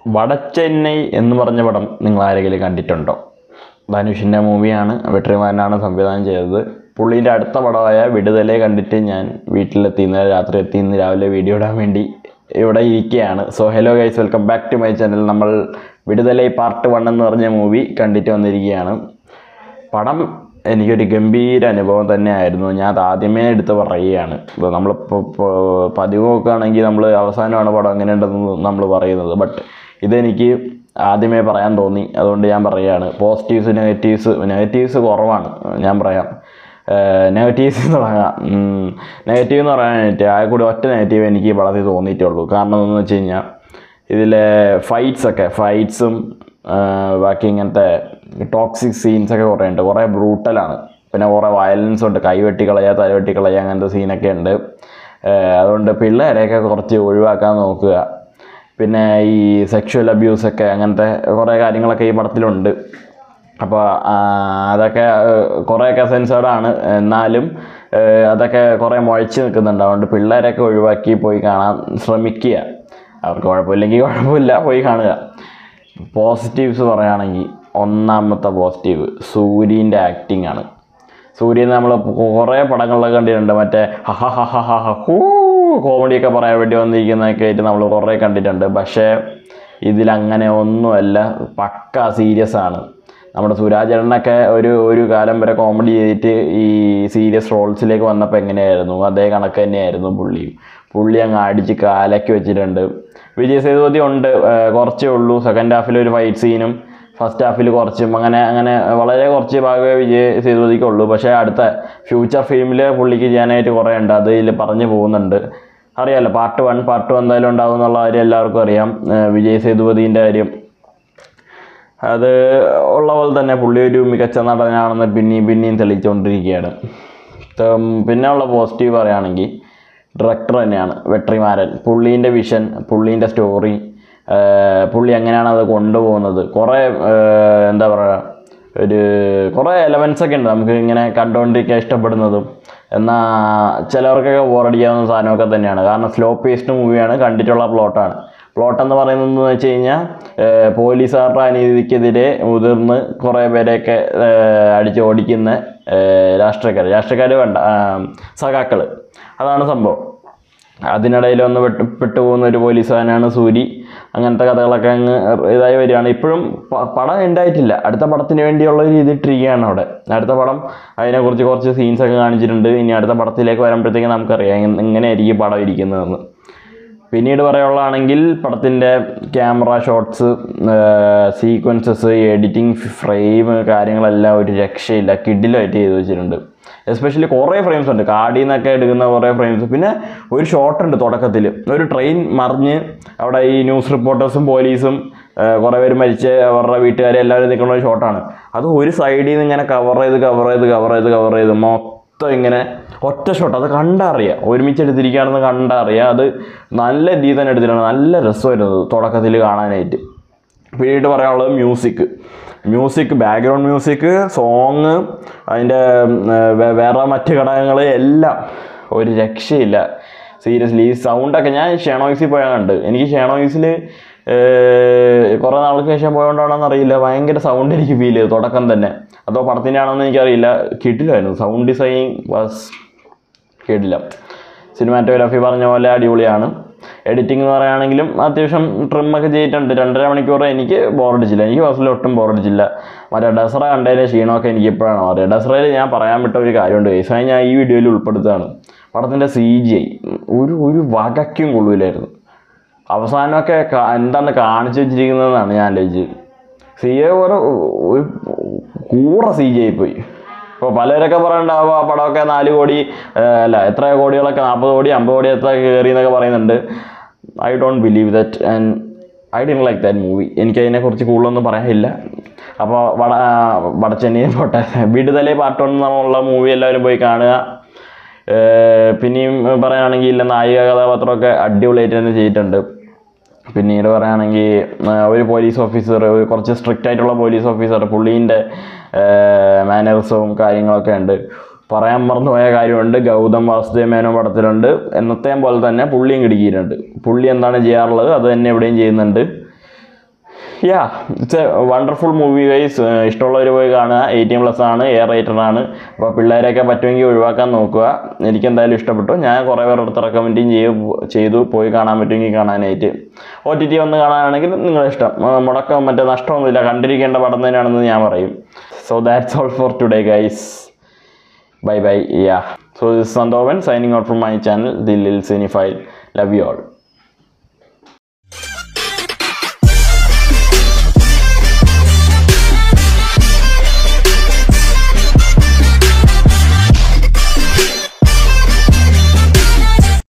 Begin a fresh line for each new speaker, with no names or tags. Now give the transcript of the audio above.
വടച്ചെന്നൈ എന്ന് പറഞ്ഞ പടം നിങ്ങൾ ആരെങ്കിലും കണ്ടിട്ടുണ്ടോ ധനുഷിൻ്റെ മൂവിയാണ് വെട്രിമാനാണ് സംവിധാനം ചെയ്തത് പുള്ളീൻ്റെ അടുത്ത പടമായ വിടുതലെ കണ്ടിട്ട് ഞാൻ വീട്ടിലെത്തി ഇന്നലെ രാത്രി എത്തി ഇന്ന് രാവിലെ വീഡിയോ ഇടാൻ വേണ്ടി ഇവിടെ ഇരിക്കുകയാണ് so hello guys welcome back to my channel നമ്മൾ വിടുതലൈ പാർട്ട് വൺ എന്ന് പറഞ്ഞ മൂവി കണ്ടിട്ട് വന്നിരിക്കുകയാണ് പടം എനിക്കൊരു ഗംഭീര അനുഭവം തന്നെയായിരുന്നു ഞാൻ അത് ആദ്യമേ എടുത്ത് പറയുകയാണ് ഇപ്പോൾ നമ്മളിപ്പോൾ പതിവ് നോക്കുകയാണെങ്കിൽ നമ്മൾ അവസാനമാണ് പടം എങ്ങനെയുണ്ടെന്ന് നമ്മൾ പറയുന്നത് ബട്ട് ഇതെനിക്ക് ആദ്യമേ പറയാൻ തോന്നി അതുകൊണ്ട് ഞാൻ പറയുകയാണ് പോസിറ്റീവ്സ് നെഗറ്റീവ്സ് നെഗറ്റീവ്സ് കുറവാണ് ഞാൻ പറയാം നെഗറ്റീവ്സ് എന്ന് തുടങ്ങാം നെഗറ്റീവ് എന്ന് പറയാനായിട്ട് ആ കൂടി ഒറ്റ നെഗറ്റീവ് എനിക്ക് ഈ പടത്തിൽ തോന്നിയിട്ടുള്ളൂ കാരണം എന്ന് വെച്ച് കഴിഞ്ഞാൽ ഇതിലെ ഫൈറ്റ്സ് ഒക്കെ ഫൈറ്റ്സും ബാക്കി ഇങ്ങനത്തെ ടോക്സിക് സീൻസ് ഒക്കെ കുറേ ഉണ്ട് കുറേ ബ്രൂട്ടലാണ് പിന്നെ കുറേ വയലൻസ് ഉണ്ട് കൈ വെട്ടി കളയുക തല വെട്ടി കളയുക അങ്ങനത്തെ സീനൊക്കെ ഉണ്ട് ഏഹ് അതുകൊണ്ട് പിള്ളേരെയൊക്കെ കുറച്ച് ഒഴിവാക്കാൻ നോക്കുക പിന്നെ ഈ സെക്ഷുവൽ അബ്യൂസൊക്കെ അങ്ങനത്തെ കുറേ കാര്യങ്ങളൊക്കെ ഈ പടത്തിലുണ്ട് അപ്പോൾ അതൊക്കെ ഏഹ്, കുറേയൊക്കെ സെൻസേർഡ് ആണ് എന്നാലും ഏഹ്, അതൊക്കെ കുറേ മുഴച്ച് നിൽക്കുന്നുണ്ട് അതുകൊണ്ട് പിള്ളേരൊക്കെ ഒഴിവാക്കി പോയി കാണാൻ ശ്രമിക്കുക അവർക്ക് കുഴപ്പമില്ലെങ്കിൽ കുഴപ്പമില്ല പോയി കാണുക പോസിറ്റീവ്സ് പറയുകയാണെങ്കിൽ ഒന്നാമത്തെ പോസിറ്റീവ് സൂര്യൻ്റെ ആക്ടിങ് ആണ് സൂര്യൻ നമ്മൾ കുറേ പടങ്ങളിലൊക്കെ കണ്ടിട്ടുണ്ട് മറ്റേ ഹഹ ഹഹ ഹഹ ഹൂ കോമഡിയൊക്കെ പറയാൻ വേണ്ടി വന്നിരിക്കുന്നതൊക്കെ ആയിട്ട് നമ്മൾ കുറേ കണ്ടിട്ടുണ്ട് പക്ഷേ ഇതിലങ്ങനെ ഒന്നുമല്ല പക്ക സീരിയസ് ആണ് നമ്മുടെ സുരാജേട്ടനൊക്കെ ഒരു ഒരു കാലം വരെ കോമഡി ചെയ്തിട്ട് ഈ സീരിയസ് റോൾസിലേക്ക് വന്നപ്പോൾ എങ്ങനെയായിരുന്നു അതേ കണക്ക് തന്നെയായിരുന്നു പുള്ളിയും പുള്ളി അങ്ങ് അടിച്ച് കാലക്കി വെച്ചിട്ടുണ്ട് വിജയ് സേതുപതി ഉണ്ട് ഏഹ് കുറച്ചേ ഉള്ളൂ സെക്കൻഡ് ഹാഫിൽ ഒരു ഫൈറ്റ് സീനും ഫസ്റ്റ് ഹാഫിൽ കുറച്ചും അങ്ങനെ അങ്ങനെ വളരെ കുറച്ച് ഭാഗമേ വിജയ് സേതുപതിക്കുള്ളൂ പക്ഷേ അടുത്ത ഫ്യൂച്ചർ ഫിലിമിൽ പുള്ളിക്ക് ചെയ്യാനായിട്ട് കുറേ ഉണ്ട് അതിൽ പറഞ്ഞു പോകുന്നുണ്ട് അറിയാമല്ലോ പാർട്ട് വൺ പാർട്ട് ടു എന്തായാലും ഉണ്ടാവും എന്നുള്ള കാര്യം എല്ലാവർക്കും അറിയാം ഏഹ് വിജയ് സേതുപതിൻ്റെ കാര്യം അത് ഉള്ള പോലെ തന്നെ പുള്ളി ഒരു മികച്ച നടനാണെന്ന് പിന്നെയും പിന്നെയും തെളിയിച്ചുകൊണ്ടിരിക്കുകയാണ് ഉം, പിന്നെ ഉള്ള പോസിറ്റീവ് പറയുകയാണെങ്കിൽ ഡയറക്ടർ തന്നെയാണ് വെട്രിമാരൻ പുള്ളീൻ്റെ വിഷൻ പുള്ളീൻ്റെ സ്റ്റോറി പുള്ളി എങ്ങനെയാണ് അത് കൊണ്ടുപോകുന്നത് കുറേ ഏഹ്, എന്താ പറയുക ഒരു കുറേ എലമെൻസ് ഒക്കെ ഉണ്ട് നമുക്ക് ഇങ്ങനെ കണ്ടുകൊണ്ടിരിക്കാൻ ഇഷ്ടപ്പെടുന്നതും എന്നാൽ ചിലവർക്കൊക്കെ ബോറടിക്കാവുന്ന സാധനമൊക്കെ തന്നെയാണ് കാരണം സ്ലോ പേസ്ഡ് മൂവിയാണ് കണ്ടിട്ടുള്ള പ്ലോട്ടാണ് പ്ലോട്ട് എന്ന് പറയുന്നത് എന്ന് വെച്ച് കഴിഞ്ഞാൽ പോലീസുകാരുടെ അനീതിക്കെതിരെ മുതിർന്ന് കുറേ പേരെയൊക്കെ ഏഹ്, അടിച്ച് ഓടിക്കുന്ന രാഷ്ട്രീയക്കാർ രാഷ്ട്രീയക്കാർ വേണ്ട സഖാക്കൾ അതാണ് സംഭവം അതിനിടയിൽ ഒന്ന് പെട്ട് പെട്ടുപോകുന്ന ഒരു പോലീസുകാരനാണ് സൂരി അങ്ങനത്തെ കഥകളൊക്കെ അങ്ങ് ഇതായി വരികയാണ് ഇപ്പോഴും പ- പടം ഉണ്ടായിട്ടില്ല അടുത്ത പടത്തിന് വേണ്ടിയുള്ള ഒരു ഇത് ഇട്ടിരിക്കുകയാണ് അവിടെ അടുത്ത പടം അതിനെക്കുറിച്ച് കുറച്ച് സീൻസ് ഒക്കെ കാണിച്ചിട്ടുണ്ട് ഇനി അടുത്ത പടത്തിലേക്ക് വരുമ്പോഴത്തേക്കും നമുക്കറിയാം എങ്ങ- എങ്ങനെയായിരിക്കും പടം ഇരിക്കുന്നതെന്ന് പിന്നീട് പറയാനുള്ളതാണെങ്കിൽ പടത്തിൻ്റെ camera shots sequences editing frame കാര്യങ്ങളെല്ലാം ഒരു രക്ഷയില്ല കിഡിലായിട്ട് ചെയ്ത് വെച്ചിട്ടുണ്ട് എസ്പെഷ്യലി കുറേ ഫ്രെയിംസ് ഉണ്ട് കാടിൽ നിന്നൊക്കെ എടുക്കുന്ന കുറേ ഫ്രെയിംസ് പിന്നെ ഒരു ഷോട്ട് ഉണ്ട് തുടക്കത്തിൽ ഒരു ട്രെയിൻ മറിഞ്ഞ് അവിടെ ഈ ന്യൂസ് റിപ്പോർട്ടേഴ്സും പോലീസും കുറേ പേര് മരിച്ച് അവരുടെ വീട്ടുകാരെ എല്ലാവരും നിൽക്കുന്ന ഒരു ഷോട്ടാണ് അത് ഒരു സൈഡിൽ നിന്ന് ഇങ്ങനെ കവർ ചെയ്ത് കവർ ചെയ്ത് കവർ ചെയ്ത് കവർ ചെയ്ത് മൊത്തം ഇങ്ങനെ ഒറ്റ ഷോട്ട് അത് കണ്ടറിയാം ഒരുമിച്ച് എടുത്തിരിക്കുകയാണെന്ന് കണ്ടറിയാം അത് നല്ല രീതിയിൽ തന്നെ എടുത്തിട്ടാണ് നല്ല രസമായിരുന്നു തുടക്കത്തിൽ കാണാനായിട്ട് പിന്നീട് പറയാനുള്ളത് music music background music song അതിൻ്റെ ഉം, വേ- വേറെ മറ്റ് ഘടകങ്ങൾ എല്ലാം ഒരു രക്ഷയില്ല സീരിയസ്ലി ഈ സൗണ്ടൊക്കെ ഞാൻ ഷെണോയ്സിൽ പോയാൽ കണ്ട് എനിക്ക് ഷെണോയ്സിൽ കുറേ നാൾക്ക് ശേഷം പോയോണ്ടാണെന്ന് അറിയില്ല ഭയങ്കര സൗണ്ട് എനിക്ക് ഫീൽ ചെയ്തു തുടക്കം തന്നെ അതോ പടത്തിൻ്റെ ആണെന്ന് എനിക്കറിയില്ല കിട്ടില്ലായിരുന്നു സൗണ്ട് ഡിസൈനിങ് വാസ് കേട്ടില്ല സിനിമാറ്റോഗ്രാഫി പറഞ്ഞ പോലെ അടിപൊളിയാണ് എഡിറ്റിംഗ് എന്ന് പറയുകയാണെങ്കിലും അത്യാവശ്യം ട്രിമ്മൊക്കെ ചെയ്തിട്ടുണ്ട് രണ്ടര മണിക്കൂർ എനിക്ക് ബോറടിച്ചില്ല എനിക്ക് ബസ്സിൽ ഒട്ടും ബോറടിച്ചില്ല മറ്റേ ഡസറ കണ്ടതിൻ്റെ ക്ഷീണമൊക്കെ എനിക്ക് ഇപ്പോഴാണ് അറിയാം ഡസറയിൽ ഞാൻ പറയാൻ വിട്ട ഒരു കാര്യമുണ്ട് കേസ് അത് ഞാൻ ഈ വീഡിയോയിൽ ഉൾപ്പെടുത്തുകയാണ് പടത്തിൻ്റെ സി ജി ഐ ഒരു ഒരു വകയ്ക്കും കൊള്ളൂലായിരുന്നു അവസാനമൊക്കെ കാ- എന്താണ് കാണിച്ചു വെച്ചിരിക്കുന്നതെന്നാണ് ഞാൻ ആലോചിച്ചത് സി എ ഒരു ഒരു കൂറ സി ജി ആയി പോയി ഇപ്പോൾ പലരൊക്കെ പറയണ്ടാവുക ആ പടമൊക്കെ നാല് കോടി ആ, അല്ല എത്ര കോടികളൊക്കെ നാൽപ്പത് കോടി അമ്പത് കോടി എത്ര കയറി എന്നൊക്കെ പറയുന്നുണ്ട് I don't believe that and I didn't like that movie എനിക്ക് അതിനെക്കുറിച്ച് കൂടുതലൊന്നും പറയാനില്ല അപ്പോൾ വട ആ, വടച്ചെന്നൈ പോട്ടെ വിടുതലേ പാർട്ട് വൺ എന്നുള്ള മൂവി എല്ലാവരും പോയി കാണുക ഏഹ് പിന്നെയും പറയുകയാണെങ്കിൽ നായിക കഥാപാത്രമൊക്കെ അടിപൊളിയായിട്ട് തന്നെ ചെയ്തിട്ടുണ്ട് പിന്നീട് പറയുകയാണെങ്കിൽ ഒരു പോലീസ് ഓഫീസർ കുറച്ച് സ്ട്രിക്റ്റ് ആയിട്ടുള്ള പോലീസ് ഓഫീസർ പുള്ളീൻ്റെ മാനേഴ്സും കാര്യങ്ങളൊക്കെ ഉണ്ട് പറയാൻ മറന്നുപോയ കാര്യമുണ്ട് ഗൗതം വാസുദേവ് മേനോൻ പടത്തിലുണ്ട് എന്നത്തെയും പോലെ തന്നെ പുള്ളിയും കിടുക്കിയിട്ടുണ്ട് പുള്ളി എന്താണ് ചെയ്യാറുള്ളത് അത് തന്നെ ഇവിടെയും ചെയ്യുന്നുണ്ട് yeah it's a wonderful movie വൈസ് ഇഷ്ടമുള്ളവർ പോയി കാണുക എയ്റ്റീൻ പ്ലസ് ആണ് എയർ റേറ്റഡ് ആണ് അപ്പോൾ പിള്ളേരെയൊക്കെ പറ്റുമെങ്കിൽ ഒഴിവാക്കാൻ നോക്കുക എനിക്ക് എന്തായാലും ഇഷ്ടപ്പെട്ടു ഞാൻ കുറേ പേരുടെ അടുത്ത് റെക്കമെൻഡും ചെയ്യും ചെയ്തു പോയി കാണാൻ പറ്റുമെങ്കിൽ കാണാനായിട്ട് ഒ ടി ടി വന്ന് കാണാനാണെങ്കിൽ നിങ്ങളുടെ ഇഷ്ടം ആ, മുടക്കം മറ്റേ നഷ്ടമൊന്നുമില്ല കണ്ടിരിക്കേണ്ട പടം തന്നെയാണെന്ന് ഞാൻ പറയും so that's all for today guys bye bye yeah so this Santhovan signing out from my channel the lil cinephile love you all